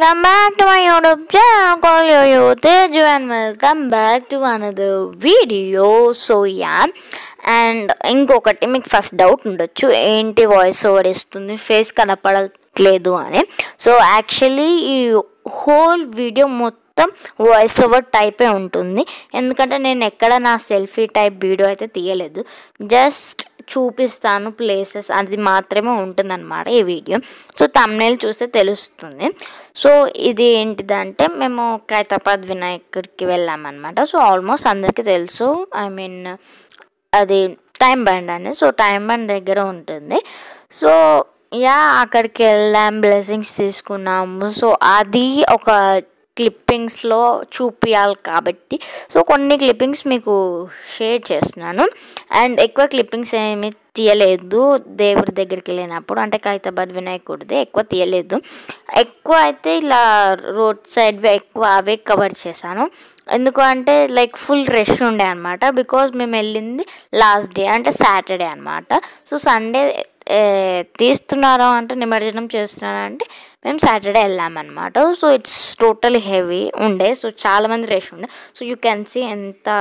Welcome back to my YouTube channel. Call your youth and welcome back to another video. So yeah, and ఇంకొకటి మీకు first doubt ఉండొచ్చు ఏంటి voice over ఇస్తుంది face కనపడట్లేదు అని so actually ఈ whole video మొత్తం వాయిస్ ఓవర్ టైపే ఉంటుంది ఎందుకంటే నేను ఎక్కడ నా సెల్ఫీ టైప్ వీడియో అయితే తీయలేదు జస్ట్ చూపిస్తాను ప్లేసెస్ అది మాత్రమే ఉంటుందన్నమాట ఈ వీడియో సో తమ్నేల్ చూస్తే తెలుస్తుంది సో ఇది ఏంటిదంటే మేము ఖైతాబాద్ వినాయకుడికి వెళ్ళామన్నమాట సో ఆల్మోస్ట్ అందరికీ తెలుసు ఐ మీన్ అది టైం బండ్ అని సో టైం బండ్ దగ్గర ఉంటుంది సో యా అక్కడికి వెళ్ళాం బ్లెస్సింగ్స్ తీసుకున్నాము సో అది ఒక క్లిప్పింగ్స్లో చూపించాలి కాబట్టి సో కొన్ని క్లిప్పింగ్స్ మీకు షేర్ చేస్తున్నాను అండ్ ఎక్కువ క్లిప్పింగ్స్ ఏమి తీయలేదు దేవుడి దగ్గరికి వెళ్ళినప్పుడు అంటే ఖైతాబాద్ వినాయకుడిది ఎక్కువ తీయలేదు ఎక్కువ అయితే ఇలా రోడ్ సైడ్ ఎక్కువ అవే కవర్ చేశాను ఎందుకు అంటే లైక్ ఫుల్ రష్ ఉండే అనమాట బికాజ్ మేము వెళ్ళింది లాస్ట్ డే అంటే సాటర్డే అనమాట సో సండే తీస్తున్నారా అంటే నిమజ్జనం చేస్తున్నారా అంటే మేము సాటర్డే వెళ్ళామన్నమాట సో ఇట్స్ టోటల్ హెవీ ఉండే సో చాలామంది రష్ ఉండే సో యూ కెన్ సీ ఎంత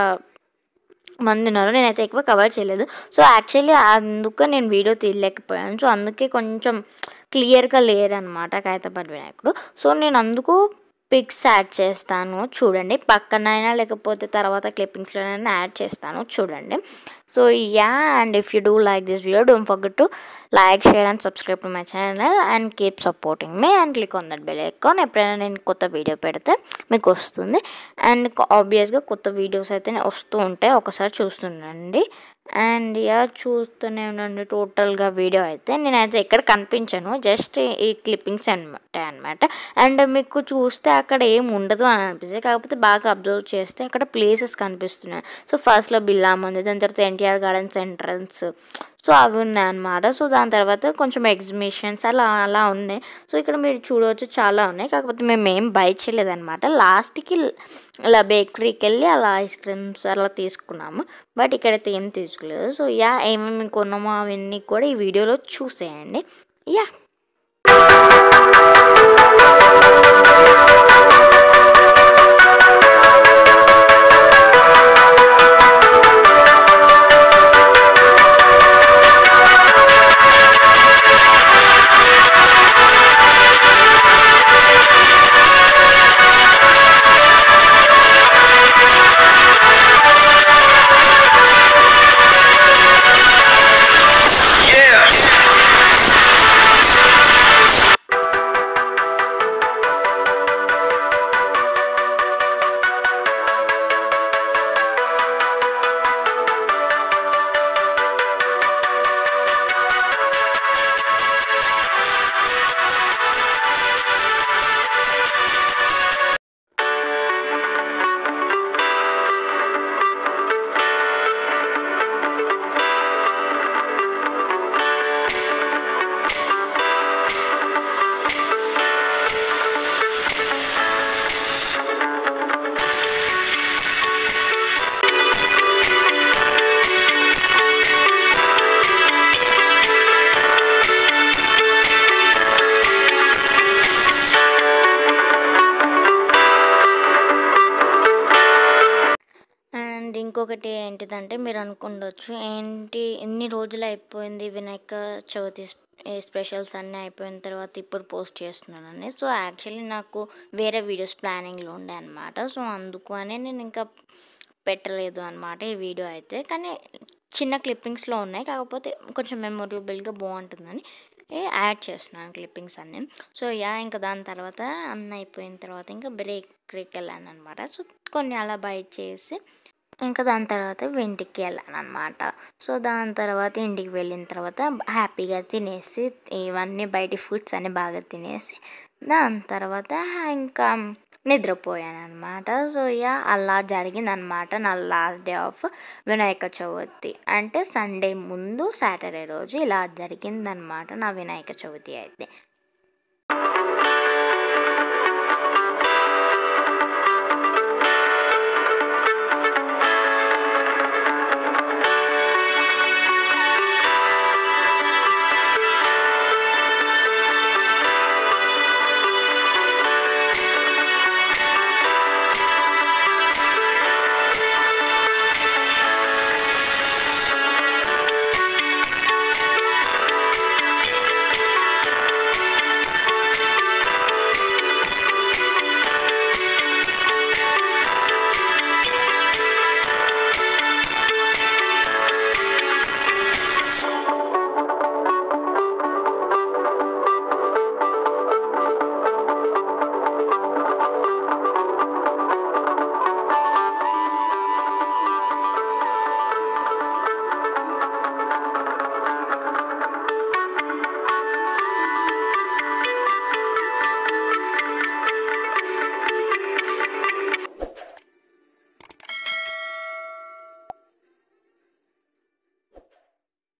మంది ఉన్నారు నేనైతే ఎక్కువ కవర్ చేయలేదు సో యాక్చువల్లీ అందుకే నేను వీడియో తీయలేకపోయాను సో అందుకే కొంచెం క్లియర్గా లేరనమాట ఖైతాబాద్ వినాయకుడు సో నేను అందుకు పిక్స్ యాడ్ చేస్తాను చూడండి పక్కనైనా లేకపోతే తర్వాత క్లిప్పింగ్స్లోనైనా యాడ్ చేస్తాను చూడండి so yeah and if you do like this video don't forget to like share and subscribe to my channel and keep supporting me and click on that bell icon ఎప్పుడైనా నేను కొత్త video పెడితే మీకు వస్తుంది and ఆబ్వియస్గా కొత్త videos అయితే వస్తూ ఉంటాయి ఒకసారి చూస్తుండండి అండ్ యా చూస్తూనే ఉండండి టోటల్గా వీడియో అయితే నేనైతే ఎక్కడ కనిపించను జస్ట్ ఈ క్లిప్పింగ్స్ అనమాట అనమాట అండ్ మీకు చూస్తే అక్కడ ఏం ఉండదు అని అనిపిస్తుంది కాకపోతే బాగా అబ్జర్వ్ చేస్తే అక్కడ ప్లేసెస్ కనిపిస్తున్నాయి సో ఫస్ట్లో బిల్లాం ఉంది దాని తర్వాత ఎన్టీఆర్ గార్డెన్స్ ఎంట్రన్స్ సో అవి ఉన్నాయి అన్నమాట సో దాని తర్వాత కొంచెం ఎగ్జిబిషన్స్ అలా అలా ఉన్నాయి సో ఇక్కడ మీరు చూడవచ్చు చాలా ఉన్నాయి కాకపోతే మేము ఏం బై చేయలేదన్నమాట లాస్ట్కి అలా బేకరీకి వెళ్ళి అలా ఐస్ క్రీమ్స్ అలా తీసుకున్నాము బట్ ఇక్కడైతే ఏం తీసుకోలేదు సో యా ఏమేమి కొన్నామో అవన్నీ కూడా ఈ వీడియోలో చూసేయండి యా Yeah. అండ్ ఇంకొకటి ఏంటిదంటే మీరు అనుకుండొచ్చు ఏంటి ఎన్ని రోజులు అయిపోయింది వినాయక చవితి స్పెషల్స్ అన్నీ అయిపోయిన తర్వాత ఇప్పుడు పోస్ట్ చేస్తున్నానని సో యాక్చువల్లీ నాకు వేరే వీడియోస్ ప్లానింగ్లో ఉండే అనమాట సో అందుకు అని నేను ఇంకా పెట్టలేదు అనమాట ఈ వీడియో అయితే కానీ చిన్న క్లిప్పింగ్స్లో ఉన్నాయి కాకపోతే కొంచెం మెమొరబుల్గా బాగుంటుందని యాడ్ చేస్తున్నాను క్లిప్పింగ్స్ అన్నీ సో యా ఇంకా దాని తర్వాత అన్న అయిపోయిన తర్వాత ఇంకా బ్రేక్ బ్రేక్ వెళ్ళాను అనమాట సో కొన్ని అలా బై చేసి ఇంకా దాని తర్వాత ఇంటికి వెళ్ళాను అనమాట సో దాని తర్వాత ఇంటికి వెళ్ళిన తర్వాత హ్యాపీగా తినేసి ఇవన్నీ బయటి ఫుడ్స్ అన్నీ బాగా తినేసి దాని తర్వాత ఇంకా నిద్రపోయాను అనమాట సో యా అలా జరిగిందనమాట నా last day of Vinayaka Chavithi అంటే సండే ముందు సాటర్డే రోజు ఇలా జరిగిందనమాట నా వినాయక చవితి అయితే